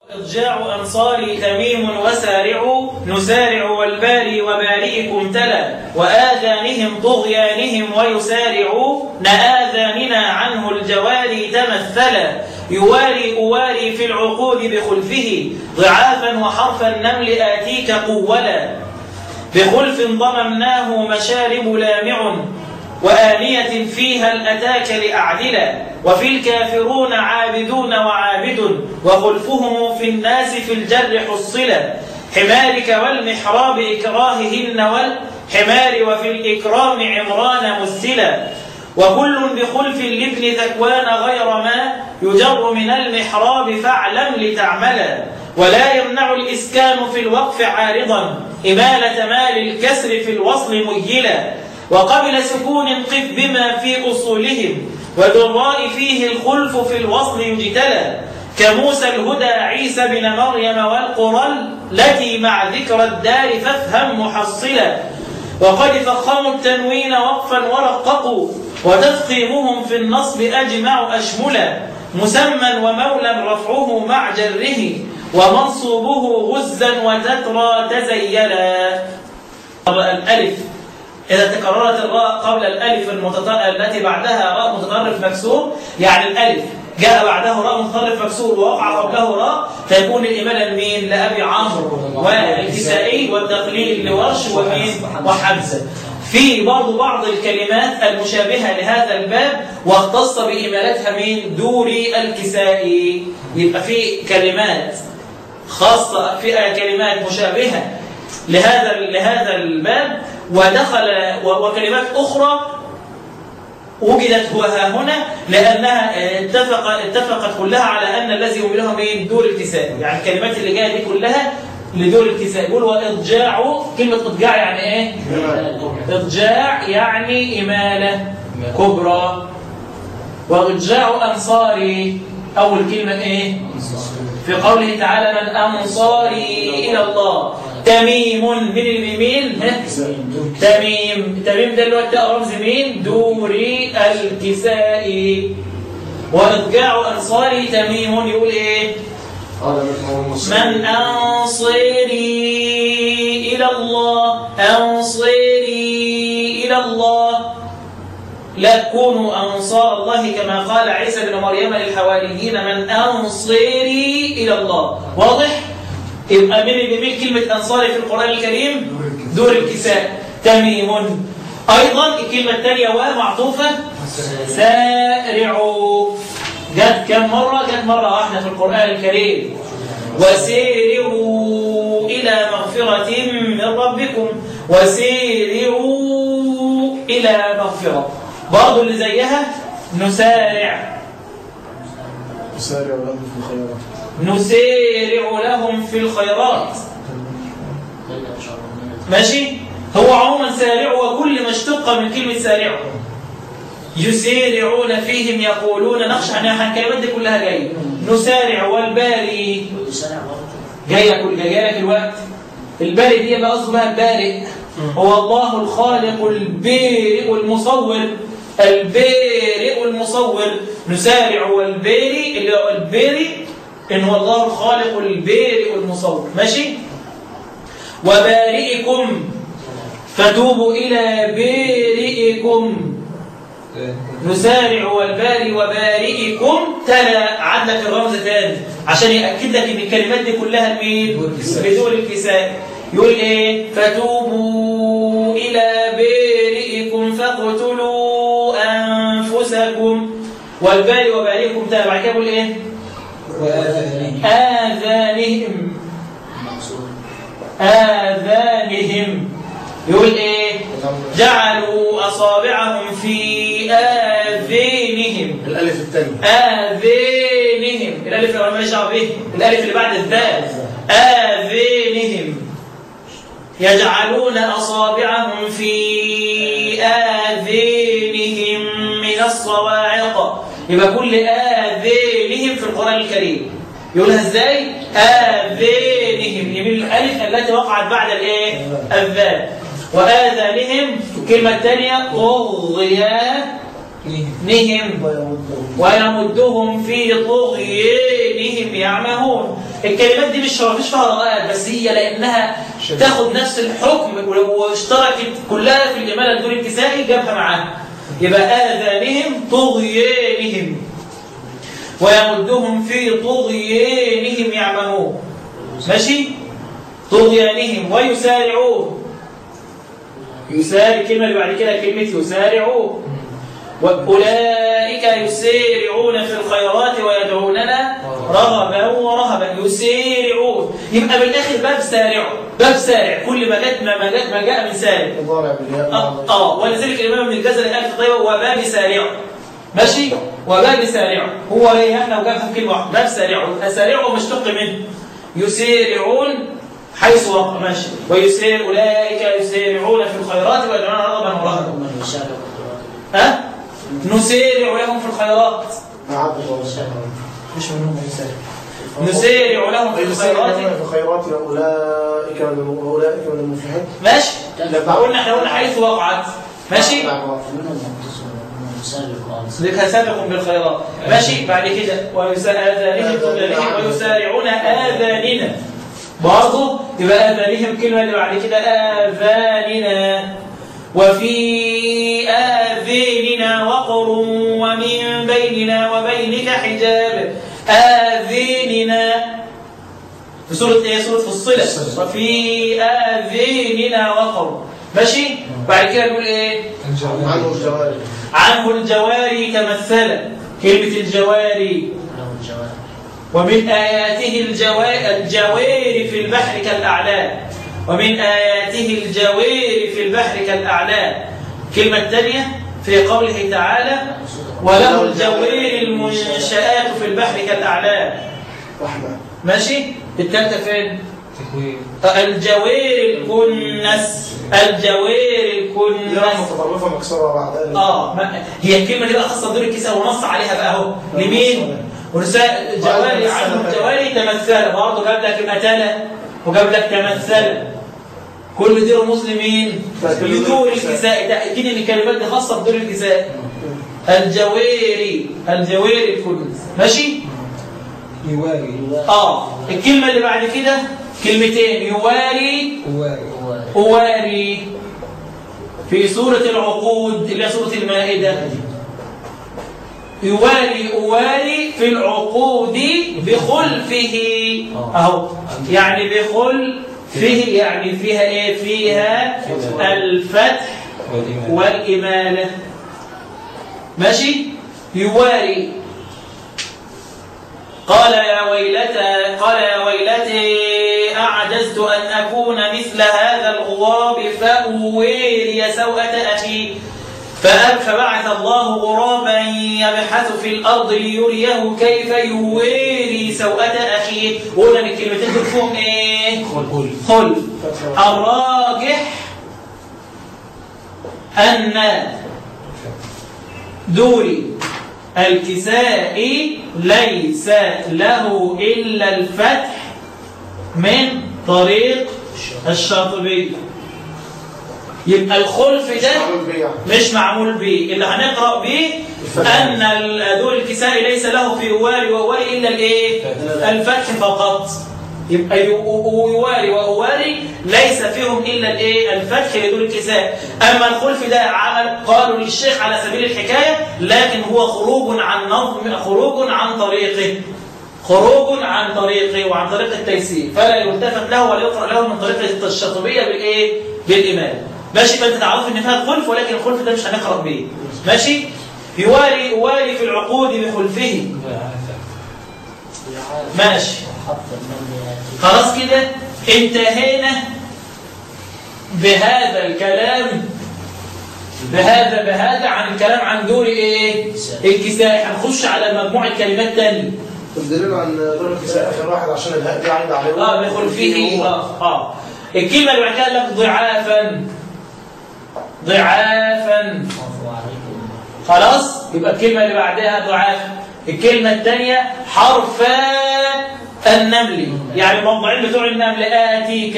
إضجاع أنصاري تميم وسارع نسارع والباري وبارئكم تلا وآذانهم طغيانهم ويسارع نآذاننا عنه الجواري تمثلا يواري أواري في العقود بخلفه ضعافا وحرف النمل آتيك قولا بخلف ضممناه مشارب لامع وآنية فيها الأتاك لأعدلا وفي الكافرون عابدون وعابد وخلفهم في الناس في الجر حصلا حمارك والمحراب إكراههن والحمار وفي الإكرام عمران مسلا وكل بخلف لابن ذكوان غير ما يجر من المحراب فاعلم لتعملا ولا يمنع الإسكان في الوقف عارضا إمالة مال الكسر في الوصل ميلا وقبل سكون قف بما في أصولهم ودراء فيه الخلف في الوصل يجتلى كموسى الهدى عيسى بن مريم والقرى التي مع ذكر الدار فافهم محصلا وقد فخموا التنوين وقفا ورققوا وتفخيمهم في النصب أجمع أشملا مسمى ومولى رفعه مع جره ومنصوبه غزا وتترى تزيلا الألف إذا تكررت الراء قبل الألف التي بعدها راء متطرف مكسور يعني الألف جاء بعده راء متطرف مكسور ووقع قبله راء فيكون الإمالة لمين؟ لأبي عمرو والكسائي والتقليل لورش ومين؟ وحمزة في برضه بعض الكلمات المشابهة لهذا الباب واختص بإمالتها من دوري الكسائي يبقى في كلمات خاصة في كلمات مشابهة لهذا لهذا الباب ودخل وكلمات أخرى وجدت ها هنا لأنها اتفق اتفقت كلها على أن الذي يميلها من دور الكساء يعني الكلمات اللي جايه دي كلها لدور الكساء يقول وإضجاع كلمة إضجاع يعني إيه؟ إضجاع يعني إمالة كبرى وإضجاع أنصاري أول كلمة إيه؟ في قوله تعالى من أنصاري إلى الله تميم من الميمين تميم تميم ده اللي هو التاء رمز مين دوري الكسائي وإضجاع أنصاري تميم يقول إيه من أنصري إلى الله أنصري إلى الله لا كونوا أنصار الله كما قال عيسى بن مريم للحواريين من أنصري إلى الله واضح؟ يبقى من اللي كلمة أنصاري في القرآن الكريم دور الكساء تميم أيضا الكلمة الثانية ومعطوفة سارعوا جت كم مرة؟ جت مرة واحدة في القرآن الكريم وسيروا إلى مغفرة من ربكم وسيروا إلى مغفرة برضو اللي زيها نسارع نسارع لهم في الخيرات نسارع لهم في الخيرات ماشي هو عموما سارع وكل ما اشتق من كلمة سارع يسارعون فيهم يقولون نخشى عن الكلمات دي كلها جايه نسارع والباري جايه كل جايه لك الوقت الباري دي بقى قصده بها البارئ هو الله الخالق البارئ المصور البارئ المصور نسارع والباري اللي هو البارئ ان هو الله الخالق البارئ المصور ماشي وبارئكم فتوبوا الى بارئكم نسارع والباري وبارئكم تلا عدلك الرمز تاني عشان يأكد لك ان الكلمات دي كلها مين بدون الكساء يقول ايه فتوبوا الى بارئكم فاقتلوا انفسكم والباري وبارئكم تلا بعد كده يقول ايه آذانهم آذانهم يقول إيه جعلوا أصابعهم في آذانهم الألف الثانية آذانهم الألف اللي ماليش دعوة به الألف اللي بعد الذال آذانهم يجعلون أصابعهم في آذانهم من الصواعق يبقى كل آذانهم في القرآن الكريم يقولها ازاي؟ آذانهم يمين الألف التي وقعت بعد الايه؟ الذال وآذانهم الكلمة الثانية طغيانهم ويمدهم في طغيانهم يعمهون الكلمات دي مش مفيش فيها رغائب بس هي لانها شديد. تاخد نفس الحكم واشتركت كلها في الاماله دون الكسائي جابها معاها يبقى اذانهم طغيانهم ويمدهم في طغيانهم يعمهون ماشي طغيانهم ويسارعون يسارع الكلمه اللي بعد كده كلمه يسارعون وأولئك يسارعون في الخيرات ويدعوننا رغبا ورهبا يسارعون يبقى بالآخر باب سارع باب سارع كل ما جاء ما جاء ما جاء من سارع مضارع بالياء اه آه، ولذلك الإمام ابن الجزري قال في طيبة وباب سارع ماشي وباب سارع هو ريحنا وجابها في كلمة واحدة باب سارع سارع مشتق منه يسارعون حيث وقع ماشي ويسير أولئك يسارعون في الخيرات ويدعوننا رغبا ورهبا من يشارك القرآن ها نسارع لهم في الخيرات عبد الله مش منهم يسارع نسارع لهم في الخيرات في الخيرات أولئك من أولئك من المفلحين ماشي لا، قلنا احنا قلنا حيث وقعت ماشي منهم متصل ومنهم يسارق ذلك سابق بالخيرات ماشي بعد كده ويسارعون آذانهم ويسارعون آذاننا برضه يبقى آذانهم كلمة اللي بعد كده آذاننا وفي آذاننا وقر ومن بيننا وبينك حجاب آذاننا في سورة ايه؟ سورة فصلت وفي آذاننا وقر ماشي؟ بعد كده نقول ايه؟ عنه الجواري عنه الجواري تمثل كلمة الجواري له الجواب ومن آياته الجوا- الجواري في البحر كالأعلام ومن آياته الجواري في البحر كالأعلام كلمة الثانية في قوله تعالى وله الجواري المنشآت في البحر كالأعلام رحمة ماشي الثالثة فين؟ تكوين الجواري الكنس الجواري يرى الكنس متطرفة مكسورة بعد ذلك اه ما هي الكلمه دي بقى خاصه بدور الكساء ونص عليها بقى اهو لمين؟ ورساء الجواري عنه الجواري تمثل برضه جاب لك المثالة وجاب لك تمثل كل دي رموز لمين؟ لدور الكساء تاكيد ان الكلمات دي خاصه بدور الكساء الجواري الجواري الكنس ماشي؟ يواري اه الكلمه اللي بعد كده كلمتين يواري يواري هو أواري في سورة العقود اللي هي سورة المائدة يواري أواري في العقود بخلفه أهو يعني بخلفه يعني فيها إيه فيها الفتح والإيمان والإمالة ماشي يواري قال يا ويلتى قال يا ويلتي أعجزت أن أكون مثل هذا الغراب فأويري سوءة أخي فأب فبعث الله غرابا يبحث في الأرض ليريه كيف يويري سوءة أخيه قلنا إن الكلمتين دول فيهم إيه؟ خل خل الراجح أن دوري الكساء ليس له إلا الفتح من طريق الشاطبي يبقى الخلف ده معمول بيه يعني. مش معمول به اللي هنقرأ به أن ال- دور الكساء ليس له في أواري وأواري إلا الإيه؟ الفتح فقط يبقى يو- يواري وأواري ليس فيهم إلا الإيه؟ الفتح لدور الكساء أما الخلف ده عمل قالوا للشيخ على سبيل الحكاية لكن هو خروج عن نظم خروج عن طريقه خروج عن طريقه وعن طريق التيسير فلا يلتفت له ولا يقرأ له من طريقة الشاطبية بالإيه؟ بالإمام ماشي فأنت تعرف إن فيها خلف ولكن الخلف ده مش هنقرأ به ماشي يواري يواري في العقود بخلفه ماشي حط المبنيات خلاص كده انتهينا بهذا الكلام بهذا بهذا عن الكلام عن دور ايه الكساء هنخش على مجموعه كلمات تانية الدليل عن دور الكساء آخر واحد عشان الهاء دي عايدة عليه اه بخلفه اه اه الكلمه اللي بعد كده لك ضعافا ضعافا مرفوع عليكم خلاص يبقى الكلمة اللي بعدها ضعاف الكلمة الثانية حرفا النمل يعني الموضوعين بتوع النمل آتيك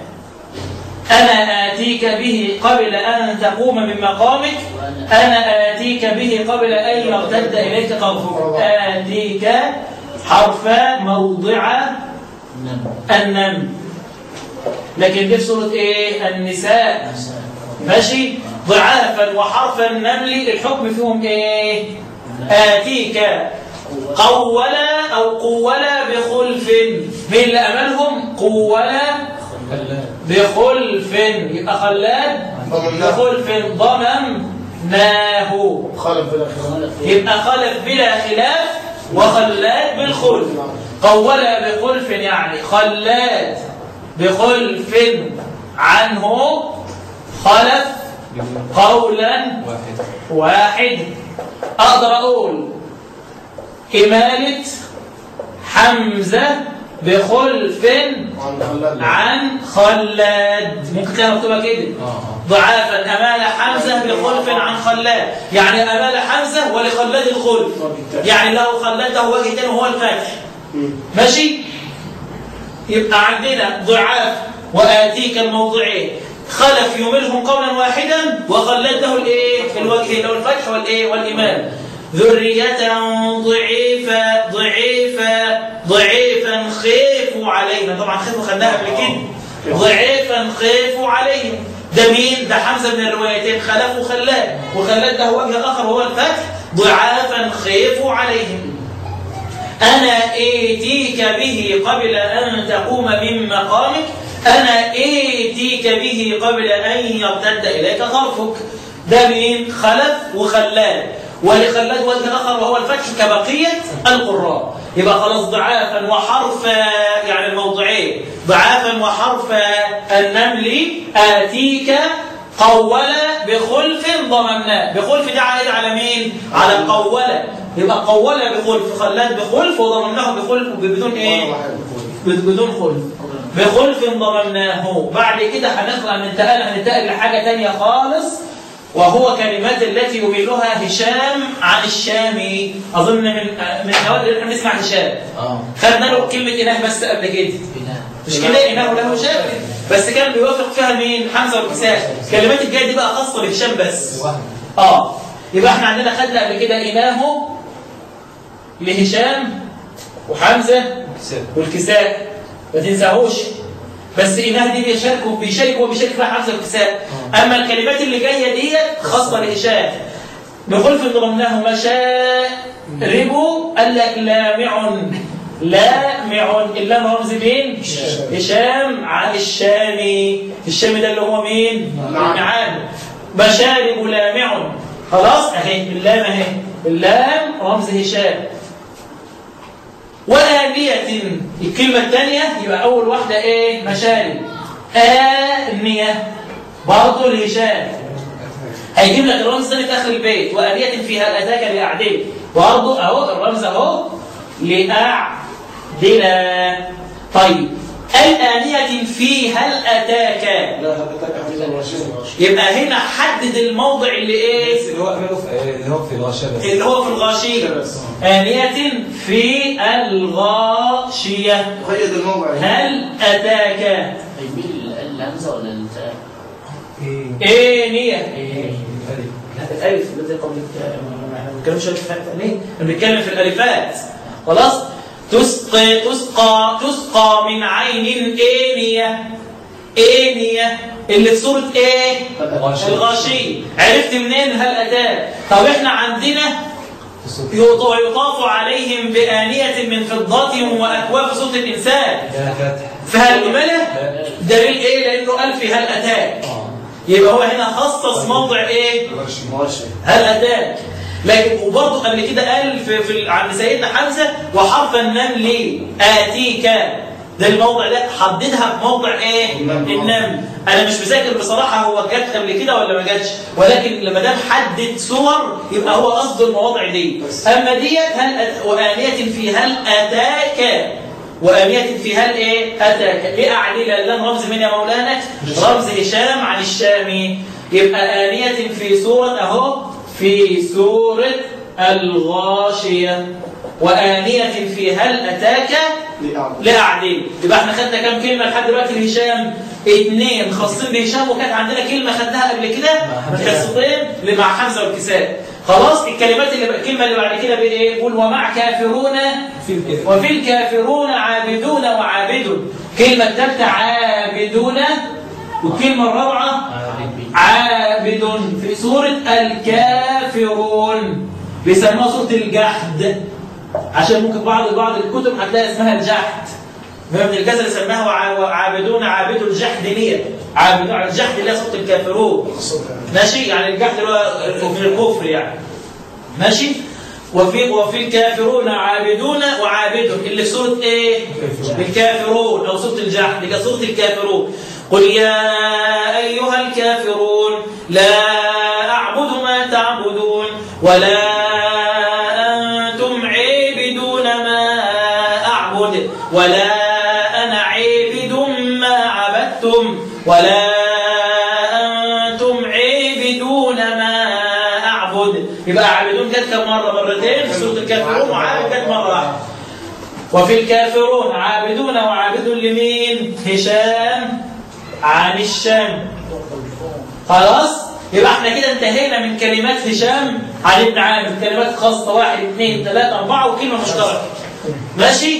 أنا آتيك به قبل أن تقوم من مقامك أنا آتيك به قبل أن يرتد إليك طرفك آتيك حرف موضع نعم النمل لكن دي في سورة ايه النساء نساء ماشي ضعافا وحرف النمل الحكم فيهم ايه آتيك قولا أو قولا بخلف مين اللي أملهم قولا خلاد بخلف يبقى خلاد ضمناه. بخلف ضممناه خالف بالاخير خلق يبقى خلف بلا خلاف وخلاد بالخلف قولا بخلف يعني خلاد بخلف عنه خلف قولا واحد واحد أقدر أقول إمالة حمزة بخلف عن خلاد عن خلاد ممكن تلاقيها مكتوبة كده اه اه ضعافا أمال حمزة بخلف عن خلاد يعني أمال حمزة ولخلاد الخلف يعني له خلاد له وجه تاني وهو الفتح ماشي يبقى عندنا ضعاف وآتيك الموضعين خلف يملهم قولا واحدا وخلد له الايه الوجه له الفتح والايه والايمان ذرية ضعيفة ضعيفة ضعيفا خيفوا علينا طبعا خيفوا خدناها قبل كده ضعيفا خيفوا عليهم ده مين ده حمزة من الروايتين خلف وخلاد وخلاد له وجه آخر وهو الفتح ضعافا خيفوا عليهم أنا إيتيك به قبل أن تقوم من مقامك أنا إيتيك به قبل أن يرتد إليك طرفك ده مين خلف وخلاد ولخلاد وجه آخر وهو الفتح كبقية القراء يبقى خلاص ضعافا وحرف يعني الموضعين ضعافا وحرف النمل آتيك قولة بخلف ضممناه بخلف ده عائد على مين؟ على قولة يبقى قولة بخلف خلاد بخلف وضممناه بخلف بدون ايه؟ بدون خلف بخلف ضممناه بعد كده هنطلع ننتقل هننتقل لحاجة تانية خالص وهو كلمات التي يميلها هشام عن الشامي أظن من من الأوائل اللي احنا بنسمع هشام اه خدنا له كلمة إله بس قبل كده بناء مش كده إله له شامي بس كان بيوافق فيها مين حمزة والكساء الكلمات الجاية دي بقى خاصة بهشام بس واحد اه يبقى احنا عندنا خدنا قبل كده إله لهشام وحمزة كساد والكساء ما تنساهوش بس إله دي بيشاركوا بيشارك وبيشارك فيها حمزة والكساء أما الكلمات اللي جاية ديت خاصة بهشام بخلف ضمناه مشاء ربو قال لك لامع لامع اللام رمز مين؟ هشام عن الشامي الشامي ده اللي هو مين؟ النعام مشارب لامع خلاص اهي اللام اهي اللام رمز هشام وآنية الكلمة الثانية يبقى أول واحدة إيه؟ مشارب آنية برضه لهشام هيجيب لك الرمز ده في آخر البيت وآنية فيها أتاك لأعدل برضه أهو الرمز أهو لأعدل طيب الآنية في هل أتاك لا حضرتك حفظ الرشيد يبقى هنا حدد الموضع اللي إيه؟ اللي هو عمله في اللي هو في الغشاء بس اللي هو في الغاشية بس آنية في الغاشية قيد الموضع هل أتاك هيميل الهمزه ولا التاء؟ ايه آنية ايه الالف الألف الذي قبل التاء ما بنتكلمش في الفاء ليه؟ بنتكلم في الألفات خلاص تسقى تسقى تسقى من عين آنية آنية اللي في سورة إيه؟ الغاشية. الغاشية عرفت منين هل أتاك؟ طب إحنا عندنا يط- يطاف عليهم بآنية من فضة وأكواب صوت الإنسان ده فاتح فهل الملة لا. دليل إيه؟ لأنه قال في هل أتاك اه يبقى هو هنا خصص موضع إيه؟ ماشي هل أتاك لكن وبرضه قبل كده قال في, في عند سيدنا حمزة وحرف النمل آتيك ده الموضع ده حددها في موضع ايه؟ النمل. النمل انا مش مذاكر بصراحه هو جت قبل كده ولا ما جاتش ولكن لما دام حدد صور يبقى هو قصد المواضع دي بس. اما ديت هل أت... وآنية في هل اتاك وآنية في هل ايه؟ اتاك ليه اعليل اللام رمز من يا مولانا؟ رمز هشام عن الشامي يبقى آنية في سورة اهو في سورة الغاشية وآنية في هل أتاك لأعلم لأعدل يبقى احنا خدنا كام كلمة لحد دلوقتي لهشام اثنين خاصين بهشام وكانت عندنا كلمة خدناها قبل كده مع حمزة. حصتين مع حمزة والكساء خلاص الكلمات اللي الكلمه اللي بعد كده بايه يقول ومع كافرون في الكذب وفي الكافرون عابدون وعابد كلمه الثالثه عابدون والكلمه الرابعه عابد في سوره الكافرون بيسموها سوره الجحد عشان ممكن بعض بعض الكتب هتلاقي اسمها الجحد ابن الجزري سماها وع- عابدون عابد الجحد ليه عابدون الجحد اللي هي سوره الكافرون ماشي يعني الجحد اللي هو في الكفر يعني ماشي وفي وفي الكافرون عابدون وعابد اللي في سوره ايه الكافرون او سوره الجحد اللي سوره الكافرون قل يا ايها الكافرون لا اعبد ما تعبدون ولا انتم عابدون ما اعبد ولا انا عابد ما عبدتم ولا أنتم عابدون ما أعبد يبقى عابدون جت كم مرة مرتين في سورة الكافرون وعابد جت مرة واحدة وفي الكافرون عابدون وعابد لمين هشام عن الشام خلاص يبقى احنا كده انتهينا من كلمات هشام عن ابن عامر كلمات خاصة واحد اثنين ثلاثة أربعة وكلمة مشتركة ماشي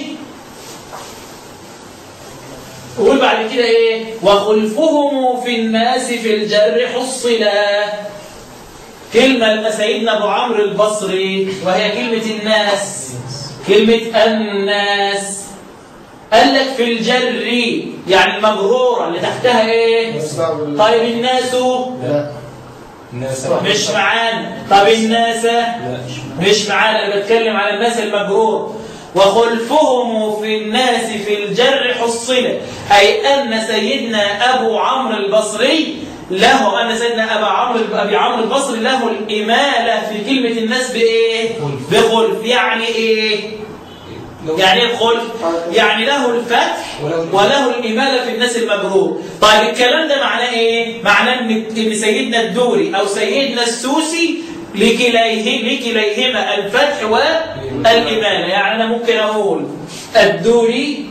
وقول بعد كده ايه وخلفهم في الناس في الجر حصلا كلمة لما سيدنا ابو عمرو البصري وهي كلمة الناس كلمة الناس قال لك في الجر يعني المجرورة اللي تحتها ايه طيب الناس لا الناس مش معانا طب الناس لا مش معانا انا بتكلم على الناس المجرور وخلفهم في الناس في الجر حصل اي ان سيدنا ابو عمرو البصري له ان سيدنا ابا عمرو ابي عمرو البصري له الاماله في كلمه الناس بايه بخلف يعني ايه لو- يعني ايه الخلف يعني له الفتح وله الاماله في الناس المجرور طيب الكلام ده معناه ايه معناه ان إن سيدنا الدوري او سيدنا السوسي لكليه لكليهما الفتح والاماله يعني انا ممكن اقول الدوري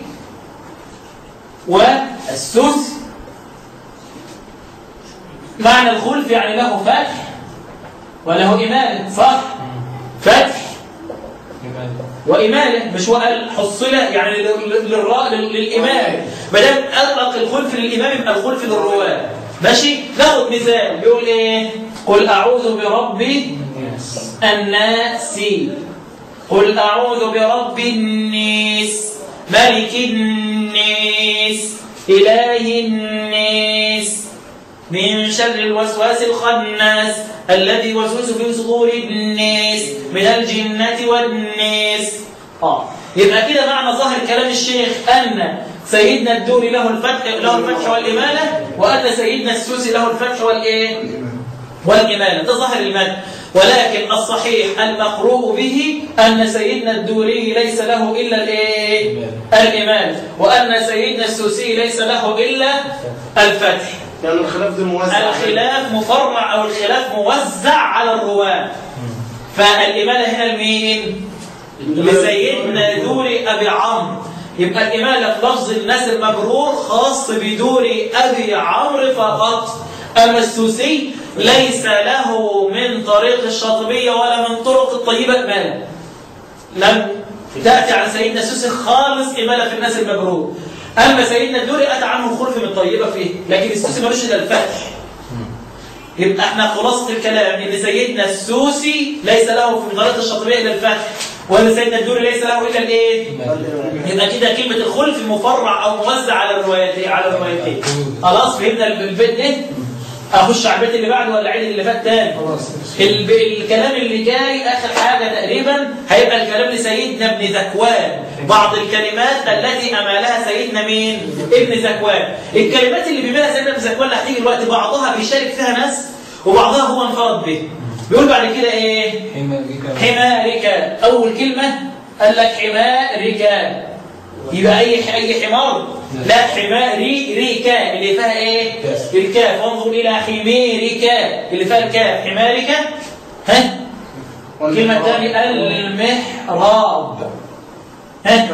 والسوسي معنى الخلف يعني له فتح وله اماله صح فتح وإمالة مش هو قال حصلة يعني لل- للراء لل- للإمام ما دام أطلق الخلف للإمام يبقى الخلف للرواة ماشي ناخد مثال بيقول إيه قل أعوذ برب الناس قل أعوذ برب الناس ملك الناس إله الناس من شر الوسواس الخناس الذي يوسوس في صدور الناس من الجنة والناس آه يبقى كده معنى ظاهر كلام الشيخ أن سيدنا الدوري له الفتح له الفتح والإمالة وأن سيدنا السوسي له الفتح والإيه؟ والإمالة ده ظاهر المد ولكن الصحيح المقروء به أن سيدنا الدوري ليس له إلا الإيه؟ الإمالة وأن سيدنا السوسي ليس له إلا الفتح يعني الخلاف ده موزع الخلاف مفرع او الخلاف موزع على الرواه فالاماله هنا لمين لسيدنا دوري ابي عمرو يبقى الاماله في لفظ الناس المجرور خاص بدوري ابي عمرو فقط اما السوسي ليس له من طريق الشاطبيه ولا من طرق الطيبه اماله لم تأتي عن سيدنا السوسي خالص إمالة في الناس المجرور أما سيدنا الدوري أتى عنه الخلف من طيبة فيه لكن السوسي ملوش إلا الفتح يبقى احنا خلاصة الكلام ان سيدنا السوسي ليس له في طريقة الشاطبية إلا الفتح وان سيدنا الدوري ليس له إلا الإيه؟ يبقى كده كلمة الخلف مفرع أو موزع على الروايتين على الروايتين خلاص فهمنا البيت ده؟ أخش على البيت اللي بعده ولا عيد اللي فات تاني؟ الب... الكلام اللي جاي آخر حاجة تقريبا هيبقى الكلام لسيدنا ابن ذكوان بعض الكلمات التي أمالها سيدنا مين؟ ابن ذكوان الكلمات اللي بيمالها سيدنا ابن ذكوان اللي هتيجي دلوقتي بعضها بيشارك فيها ناس وبعضها هو انفرد به بيقول بعد كده ايه؟ حمارك أول كلمة قال لك حمارك يبقى أي أي حمار لا حماري ريكا اللي فيها إيه؟ الكاف وانظر إلى حميرك اللي فيها الكاف حمارك ها؟ الكلمة الثانية المحراب ها؟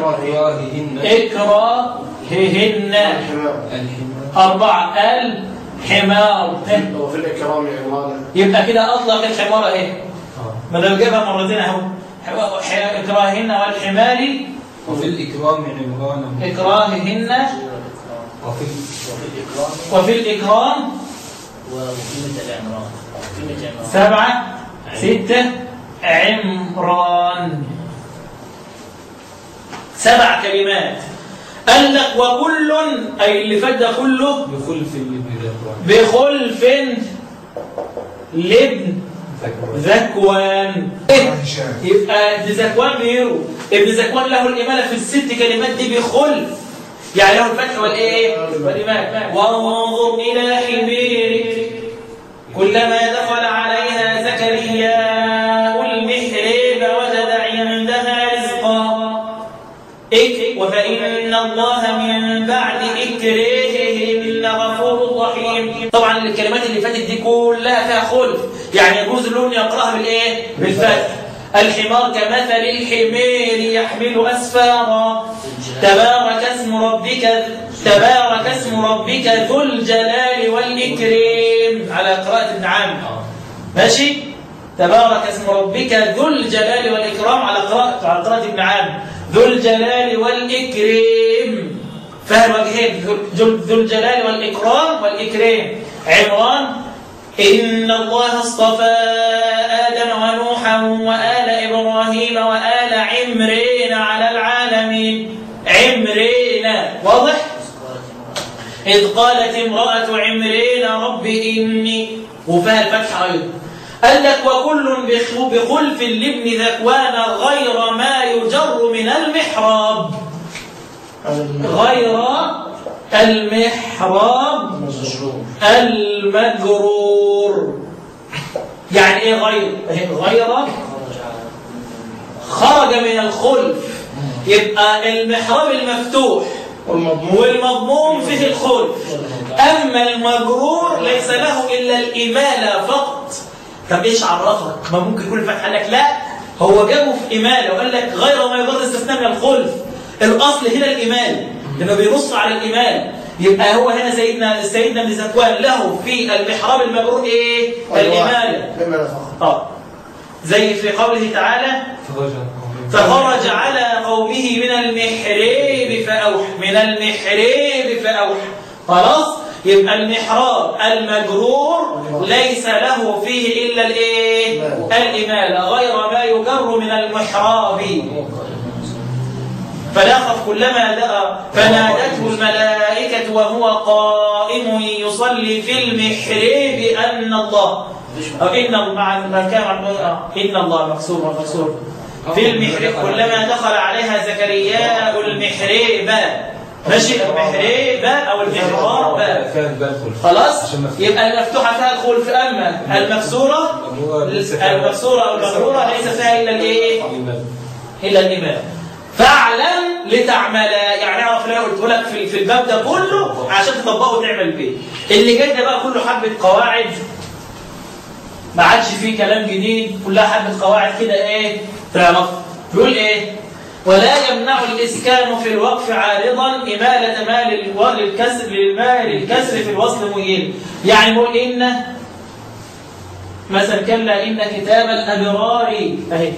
إكراههن أربعة الحمار ها؟ وفي الإكرام عمالة يبقى كده أطلق الحمار إيه؟ ما دام جابها مرتين اهو ح- اكراههن والحمال وفي الإكرام عمران اكراههن وفي وفي الإكرام وفي الاكرام وقيمة العمران قيمة العمران سبعة ستة عمران سبع كلمات قال لك وكل أي اللي فات ده كله بخلف الابن ذكوان بخلف لابن ذكوان يبقى ابن ذكوان بيرو ابن ذكوان له الإمالة في الست كلمات دي بخلف يعني له الفتح والإيه والإمالة وانظر إلى حمير كلما دخل عليها زكريا المحراب وجد عندها رزقا إك وفإن الله من بعد إكراههم لغفور رحيم طبعا الكلمات اللي فاتت دي كلها فيها خلف يعني يجوز له يقراها بالايه بالفتح الحمار كمثل الحمير يحمل أسفارا تبارك اسم ربك تبارك اسم ربك ذو الجلال والإكرام على قراءة ابن عامر ماشي تبارك اسم ربك ذو الجلال والإكرام على قراءة على قراءة ابن عامر ذو الجلال والإكرام فهم وجهين ذو ذو الجلال والإكرام والإكرام عمران إن الله اصطفى آدم ونوحا وآل إبراهيم وآل عمرين على العالمين عمرين واضح؟ إذ قالت امرأة عمرين رب إني وفيها الفتح أيضا قال لك وكل بخ- بخلف لابن ذكوان غير ما يجر من المحراب غير المحراب المجرور يعني ايه غير غير خرج من الخلف يبقى المحراب المفتوح والمضمون والمضموم فيه الخلف أما المجرور ليس له إلا الإمالة فقط طب إيش عرفك؟ ما ممكن يكون الفتح قال لك لا هو جابه في إمالة وقال لك غير ما يضر استثناء من الخلف الأصل هنا الإمالة لأنه بينص على الإمالة يبقى هو هنا سيدنا سيدنا ابن زكوان له في المحراب المجرور إيه؟ الإمالة الإمالة فقط آه زي في قوله تعالى فرجع فخرج على قومه من المحراب فأوحى من المحراب فأوحى خلاص يبقى المحراب المجرور ليس له فيه إلا الإيه الإمالة غير ما يجر من المحراب فلاقت كلما دعا فنادته الملائكة وهو قائم يصلي في المحراب أن الله أو إن مع ما كان آه، إن الله مكسور مكسور في المحراب كلما دخل عليها زكريا المحراب ماشي المحراب أو المحراب فيها البال خلف خلاص عشان مفتوح. يبقى المفتوحة فيها الخلف أما المكسورة المكسورة أو المغرورة ليس فيها إلا الإيه إلا الإمام فاعلم لتعملا يعني اعرف اللي انا قلته لك في في الباب ده كله عشان تطبقه وتعمل بيه اللي جاي ده بقى كله حبه قواعد ما عادش فيه كلام جديد كلها حبه قواعد كده ايه في العلاقه بيقول ايه ولا يمنع الاسكان في الوقف عارضا اماله مال الو- للكسر للمال للكسر في الوصل مجيل يعني بيقول ان مثلا كلا ان كتاب الابرار اهي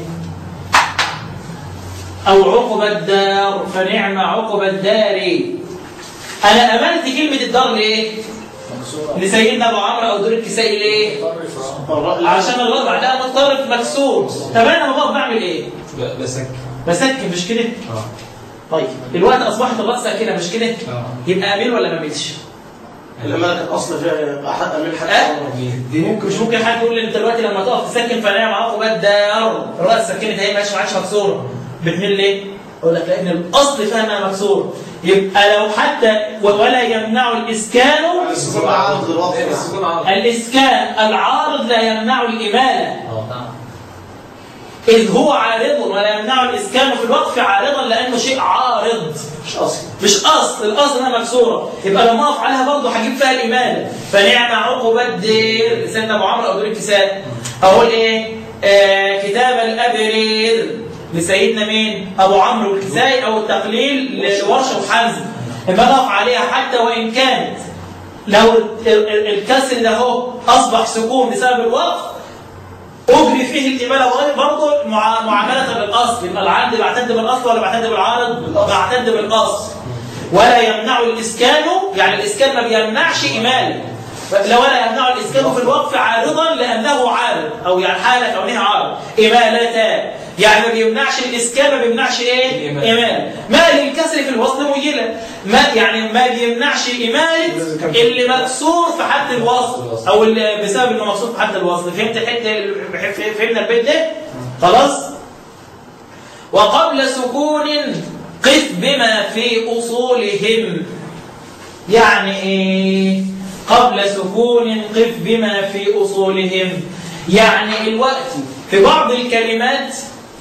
أو عقب الدار فنعم عقب الدار أنا أملت كلمة الدار ليه؟ لسيدنا أبو عمرو أو دور الكسائي ليه؟ عشان الراء بعدها مضطرب مكسور طب أنا لما بقف بعمل إيه؟ ب- بسك بسكن مش كده؟ اه طيب دلوقتي أصبحت الراء ساكنة مش كده؟ اه يبقى أميل ولا ما أميلش؟ الإمالة كانت أصل فيها أحد أميل حتى أه؟ بيهديك ممكن مش ممكن حد يقول لي انت دلوقتي لما تقف تسكن فنعم عقب الدار الراس سكنت اهي ماشي ما عادش مكسوره بتميل ليه؟ اقول لك لان الاصل فيها انها مكسوره يبقى لو حتى ولا يمنع الاسكان السكون عارض للوقف السكون عرض الاسكان العارض لا يمنع الاماله اه اذ هو عارض ولا يمنع الاسكان في الوقف عارضا لانه شيء عارض مش أصل مش اصل الاصل انها مكسوره يبقى لما اقف عليها برضه هجيب فيها الاماله فنعم عقب الدير سيدنا ابو عمرو او دور الكساء اقول ايه آه كتاب الابرير لسيدنا مين ابو عمرو الكسائي او التقليل لورشه وحمزه لما اقف عليها حتى وان كانت لو ال- ال- الكسر ده هو اصبح سكون بسبب الوقف أجري فيه الإمالة وغير برضه مع- معاملة بالأصل يبقى العمد بعتد بالأصل ولا بعتد بالعارض؟ بعتد بالأصل ولا يمنع الإسكان يعني الإسكان ما بيمنعش إمالة لا ولا يمنع الإسكان في الوقف عارضا لأنه عارض أو يعني حالة كونه عارض إمالتان يعني ما بيمنعش الإسكان ما بيمنعش إيه؟ الإمالة. إمالة ما للكسر في الوصل مجلة ما يعني ما بيمنعش إمالة اللي مكسور في حد الوصل أو اللي بسبب إنه مكسور في حد الوصل فهمت الحتة فهمنا البيت ده؟ خلاص؟ وقبل سكون قف بما في أصولهم يعني إيه قبل سكون قف بما في أصولهم يعني الوقت في بعض الكلمات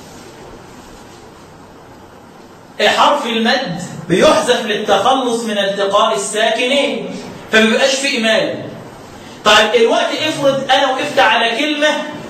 حرف المد بيحذف للتخلص من التقاء الساكنين فمبيبقاش في إمال طيب الوقت افرض أنا وقفت على كلمة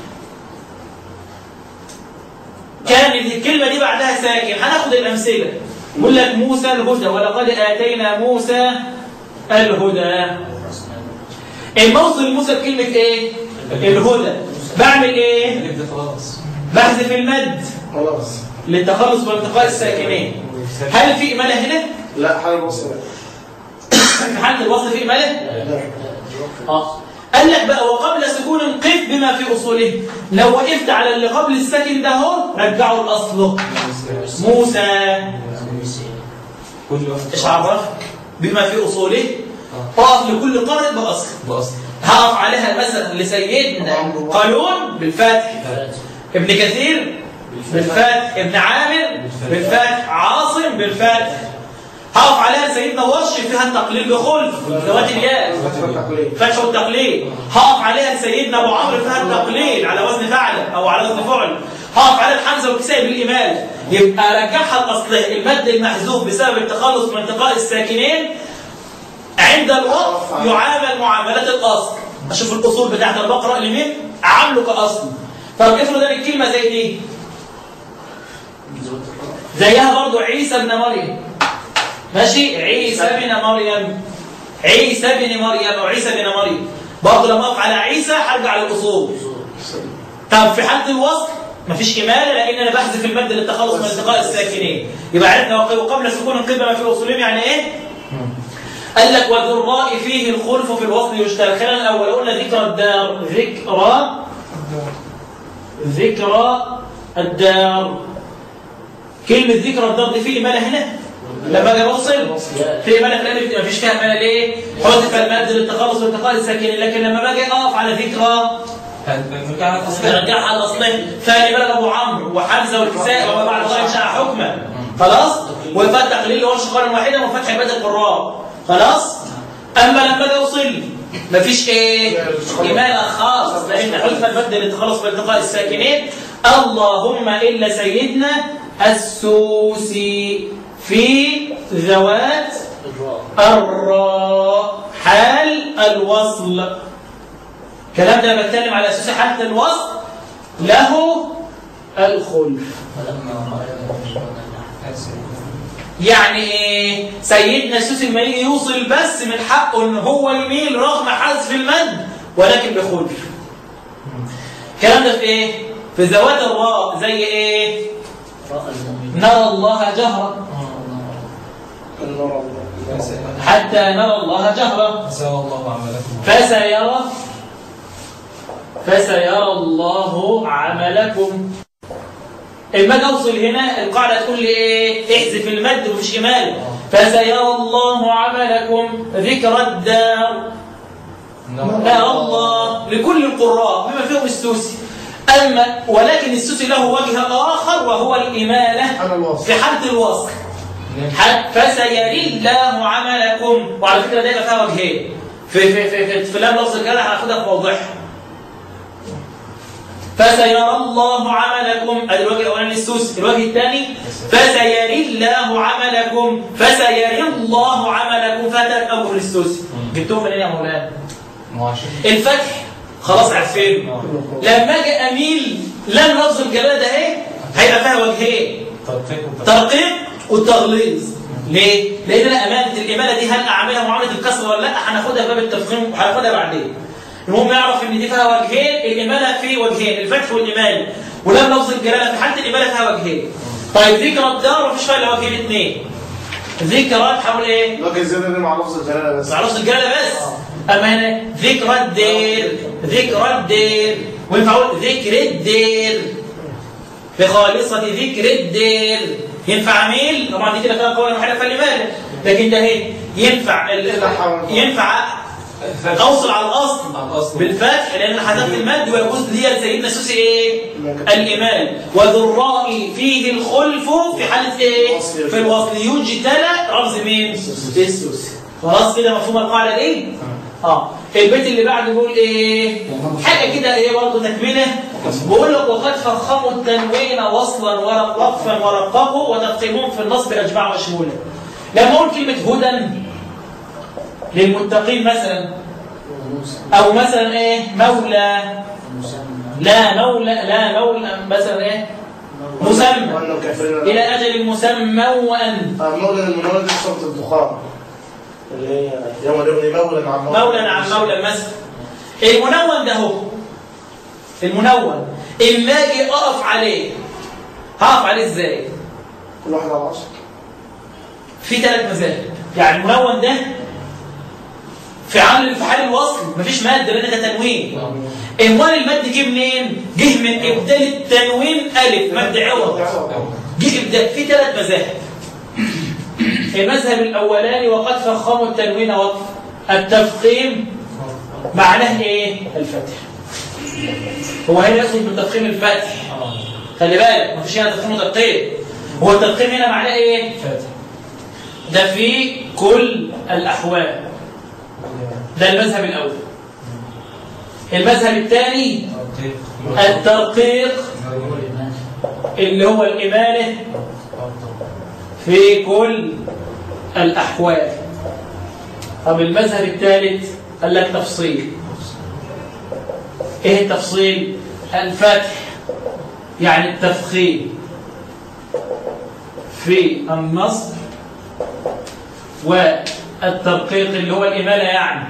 كانت الكلمة دي بعدها ساكن هناخد الأمثلة يقول لك موسى الهدى ولقد آتينا موسى الهدى الموصل موسى بكلمة ايه؟ الهدى بعمل ايه؟ الألف ده خلاص بحذف المد خلاص للتخلص من التقاء الساكنين هل في إمالة هنا؟ لا حال الوصل في حالة الوصل في إمالة؟ لا اه قال لك بقى وقبل سكون قف بما في أصوله لو وقفت على اللي قبل الساكن ده اهو رجعه لأصله موسى كل واحد ايش عرفك بما في أصوله اقف لكل قارئ بأصل بأصل هقف عليها مثلا لسيدنا قالون بالفتح ابن كثير بالفتح ابن عامر بالفتح عاصم بالفتح هقف عليها سيدنا ورش فيها التقليل بخلف ذوات الياء فتح التقليد فتح والتقليل هقف عليها سيدنا ابو عمرو فيها التقليل على وزن فعل او على وزن فعل هقف عليها الحمزه والكساء بالايمال يبقى رجعها الاصليه المد المحذوف بسبب التخلص من التقاء الساكنين عند الوقف يعامل معاملات الاصل اشوف الاصول بتاعت البقره لمين اعامله كاصل طب افرض ان الكلمه زي دي زيها برضو عيسى ابن مريم ماشي عيسى ابن مريم عيسى ابن مريم او عيسى ابن مريم برضو لما اقف على عيسى هرجع للاصول طب في حالة الوصل مفيش إمالة لأن أنا بحذف المد للتخلص من التقاء الساكنين يبقى عرفنا وق- وقبل سكون القبة في أصولهم يعني إيه؟ قال لك وذراء فيه الخلف في الوصل يشتغل خلال الأول قلنا ذكرى الدار ذكرى ذكرى الدار كلمة ذكرى الدار دي في إمالة هنا لما اجي اوصل في إمالة في الألف مفيش فيها إمالة ليه؟ حذف المد للتخلص من التقاء الساكنين لكن لما باجي أقف على ذكرى هنرجع على الأصل نرجعها على الاصلين ثاني بلد ابو عمرو وحمزه والكساء وما بعد ذلك شاء حكما خلاص ويبقى التقليل هو شقارا واحدا وفتح عباد القراء خلاص اما لما اجي اوصل مفيش ايه ايمان خاص لان حذف المد للتخلص من التقاء الساكنين اللهم الا سيدنا السوسي في ذوات الراء حال الوصل الكلام ده بتكلم على اساس حتى الوصل له الخلف يعني ايه سيدنا السوسي لما يجي يوصل بس من حقه ان هو يميل رغم حذف المد ولكن بخلف الكلام ده في ايه في ذوات الراء زي ايه نرى الله جهرا حتى نرى الله جهرا سوى الله عملكم فسيرى فسيرى الله عملكم اما اجي اوصل هنا القاعده تقول لي ايه احذف المد ومش امال فسيرى الله عملكم ذكر الدار لا الله لكل القراء بما فيهم السوسي اما ولكن السوسي له وجه اخر وهو الاماله حال الوصل في حاله الوصل حت- فسيري الله عملكم وعلى فكره ده يبقى فيها وجهين في في في في, في لام لفظ الجرح هاخدها في موضحها فسيرى الله عملكم ادي الوجه الاولاني السوس الوجه الثاني فسيري الله عملكم فسيري الله عملكم فتات ابو السوسي جبتهم منين يا مولانا ما هو عشان الفتح خلاص عارفينه لما اجي اميل لام لفظ الجلاله ده اهي هيبقى فيها وجهين ترقيق وترقيق ترقيق والتغليظ ليه؟ لان انا امانه الاماله دي هل اعملها معامله الكسر ولا لا؟ هناخدها في باب التفخيم وهناخدها بعدين. المهم يعرف ان دي فيها وجهين الاماله في وجهين الفتح والاماله ولم لفظ الجلاله في حاله الاماله فيها وجهين طيب ذكرى الدار مفيش فيها الا وجهين اثنين ذكرى تحول ايه؟ الوجه الزيادة دي مع لفظ الجلالة بس مع لفظ الجلاله بس اما هنا ذكرى الدير ذكرى الدير وينفع اقول ذكر الدير بخالصة ذكر الدير ينفع ميل طبعا دي كده كده قولا واحدا فالإمالة لكن ده ايه ينفع ال- ينفع اوصل على الاصل على الأصل. بالفتح لان حذفت المد ويجوز لي سيدنا سوسي ايه الامال وذراء فيه الخلف في حاله ايه في الوصل يجتلى رمز مين السوسي خلاص كده مفهوم القاعده دي اه البيت اللي بعده بيقول ايه حاجه كده ايه برضه تكمله بيقول لك وقد فخموا التنوين وصلا وقفا ورققوا وتفخيمهم في النصب اجمع وشمولا لما اقول كلمه هدى للمتقين مثلا او مثلا ايه مولى لا مولى لا مولى مثلا ايه مسمى وأنه كافرين الى اجل مسمى وان مولى المنولد دي صوت البخار اللي هي يوم يغني مولى عن مولى مولى عن مولى مثلا المنون ده هو المنون اما اجي اقف عليه هقف عليه ازاي كل واحد على عصر في ثلاث مذاهب يعني المنون ده في عامل في حال الوصل مفيش ماده لان ده تنوين امال المد جه منين جه من ابدال التنوين الف مد عوض جه ابدال في ثلاث مذاهب المذهب الاولاني وقد فخموا التنوين وقف التفخيم معناه ايه الفتح هو هنا يقصد بالتفخيم الفتح خلي بالك مفيش هنا تفخيم وتدقيق هو التفخيم هنا معناه ايه فاتح ده في كل الأحوال ده المذهب الأول المذهب الثاني الترقيق اللي هو الإمالة في كل الأحوال طب المذهب الثالث قال لك تفصيل ايه التفصيل الفتح يعني التفخيم في النصب والترقيق اللي هو الإمالة يعني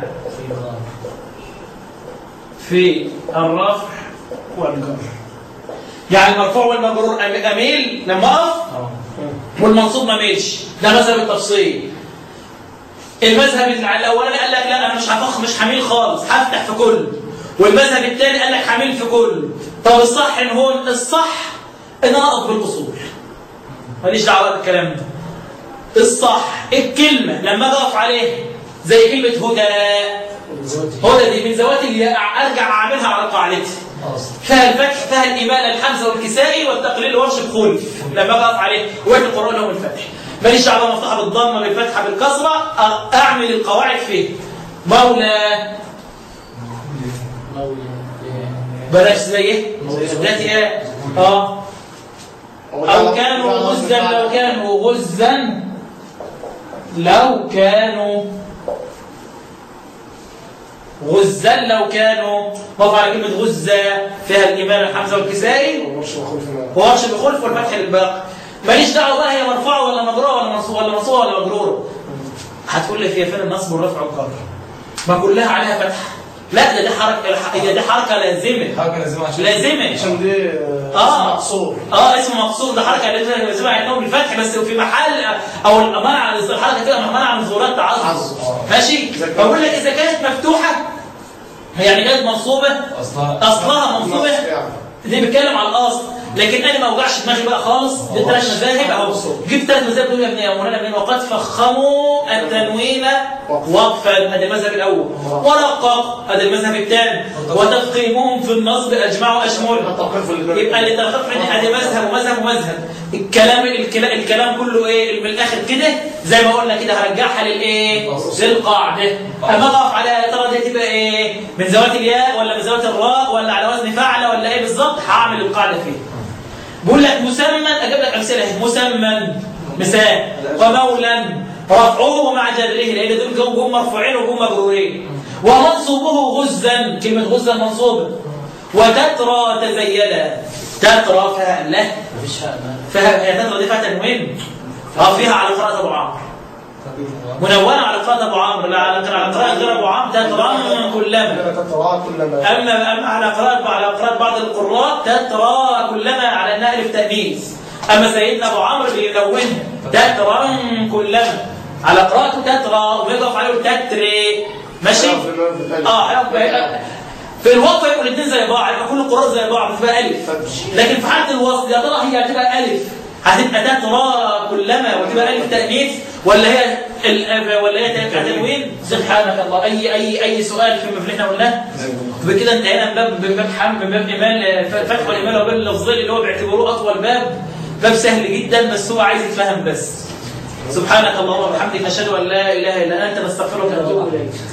في الرفع والجر يعني المرفوع والمجرور أم- أميل لما أقف والمنصوب ما ميلش ده مذهب التفصيل المذهب الاولاني قال لك لا انا مش هفخ مش هميل خالص هفتح في كل والمذهب الثاني قال لك هميل في كل طب الصح ان هو الصح ان انا اقف بالاصول ماليش دعوه بالكلام ده الصح الكلمه لما اجي اقف عليها زي كلمه هدى هدى دي من ذوات اللي ارجع اعملها على قاعدتي فيها الفتح فيها الإمالة الحمزة والكسائي والتقليل ورش بخلف لما أجي أقف عليه وين القرآن لهم الفتح ماليش دعوة مفتوحة بالضمة بالفتحة بالكسرة أ- أعمل القواعد فيه مولى بلاش زي إيه؟ ذات إيه؟ آه أو كانوا غزا لو كانوا غزا لو كانوا غزا لو كانوا وقع على كلمة غزة فيها الإمام الحمزة والكسائي ومش مخالف معاه. وورش بخلف والفتح للباقي ماليش دعوة بقى هي مرفوعة ولا مجروره ولا منصوبة ولا منصوبة ولا مجرورة هتقول لي هي فين النصب والرفع والجر ما كلها عليها فتح لا ده دي حركة هي دي حركة لازمة حركة لازمة عشان لازمة عشان دي آه. آه مقصور اه اسمه مقصود ده حركه لازم لازم عندهم بالفتح بس في محل او منع الحركه كده منع من ظهورات تعذر تعذر. ماشي بقول لك اذا كانت مفتوحه يعني كانت منصوبه أصلها اصلها منصوبه نص يعني. دي بيتكلم على الاصل لكن انا ما اوجعش دماغي بقى خالص دي ثلاث مذاهب اهو جبت ثلاث مذاهب دول يا ابني يا مولانا من وقد فخموا التنوين وقفا ادي المذهب الاول ورقق ادي المذهب الثاني وتفخيمهم في النصب اجمعوا اشمل التوقيف اللي يبقى اللي تلخص مني ادي مذهب ومذهب ومذهب الكلام الكلام, الكلام كله ايه من الاخر كده زي ما قلنا كده هرجعها للايه للقاعده اما اقف على يا ترى دي تبقى ايه من ذوات الياء ولا من ذوات الراء ولا على وزن فعل ولا ايه بالظبط هعمل القاعده فيه بقول لك مسمى اجيب لك امثله اهي مسمى مثال ومولا رفعوه مع جره لان دول جم جم مرفوعين وجم مجرورين ومنصوبه غزا كلمه غزا منصوبه وتترى تزيلا تترى فعله مفيش فاهم فهي هي تترى دي فيها تنوين اه فيها على قراءه ابو عمرو منونة على قراءة أبو عمرو لا على على قراءة غير أبو عمرو تترى كلما تترى كلما أما أما على قراءة على قراءة بعض القراء تترى كلما على أنها ألف تأنيث أما سيدنا أبو عمرو بيلونها تترى كلما على قراءته تترى ويضاف عليه تتري ماشي؟ اه هيبقى في الوقف يبقوا الاثنين زي بعض يبقى كل القراء زي بعض تبقى ألف لكن في حالة الوصل يا ترى هي هتبقى ألف هتبقى تترى كلما وتبقى ألف تأنيث ولا هي ال- ولا هي تبقى تنوين سبحانك الله أي أي أي سؤال في اللي احنا قلناه بكده انتهينا من باب من باب حم من باب إيمان فتح الإيمان وباب اللفظي اللي هو بيعتبروه أطول باب باب سهل جدا بس هو عايز يتفهم بس سبحانك اللهم وبحمدك نشهد أن لا إله إلا أنت نستغفرك ونتوب إليك